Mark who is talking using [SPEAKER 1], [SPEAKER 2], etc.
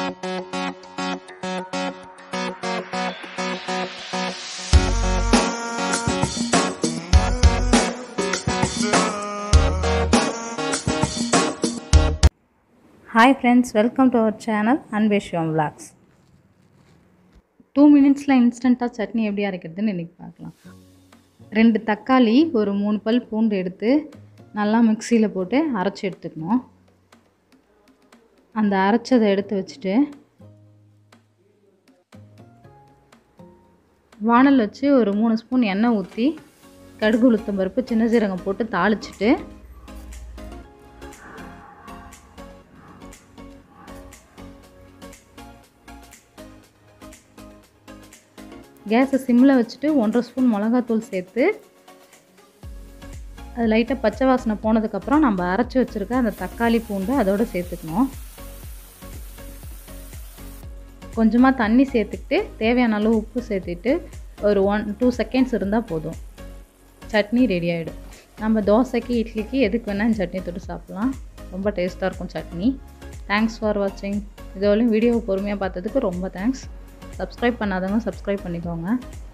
[SPEAKER 1] hi friends welcome to our channel Anveshyam vlogs two மினிட்ஸில் இன்ஸ்டண்ட்டாக சட்னி எப்படி அரைக்கிறதுன்னு இன்றைக்கி பார்க்கலாம் ரெண்டு தக்காளி ஒரு மூணு பல் பூண்டு எடுத்து நல்லா மிக்சியில் போட்டு அரைச்சி எடுத்துக்கணும் அந்த அரைச்சதை எடுத்து வச்சுட்டு வானல் வச்சு ஒரு மூணு ஸ்பூன் எண்ணெய் ஊற்றி கடுகு உளுத்தம் பருப்பு சின்ன சீரகம் போட்டு தாளிச்சிட்டு கேஸை சிம்மில் வச்சுட்டு ஒன்றரை ஸ்பூன் மிளகாத்தூள் சேர்த்து அது லைட்டாக பச்சை வாசனை போனதுக்கப்புறம் நம்ம அரைச்சி வச்சுருக்க அந்த தக்காளி பூண்டு அதோடு சேர்த்துக்கணும் கொஞ்சமாக தண்ணி சேர்த்துக்கிட்டு தேவையான அளவு உப்பு சேர்த்துட்டு ஒரு ஒன் டூ செகண்ட்ஸ் இருந்தால் போதும் சட்னி ரெடி ஆகிடும் நம்ம தோசைக்கு இட்லிக்கு எதுக்கு வேணால் சட்னி தொட்டு சாப்பிட்லாம் ரொம்ப டேஸ்ட்டாக இருக்கும் சட்னி தேங்க்ஸ் ஃபார் வாட்சிங் இதோலையும் வீடியோவை பொறுமையாக பார்த்ததுக்கு ரொம்ப தேங்க்ஸ் சப்ஸ்கிரைப் பண்ணாதவங்க சப்ஸ்கிரைப் பண்ணிக்கோங்க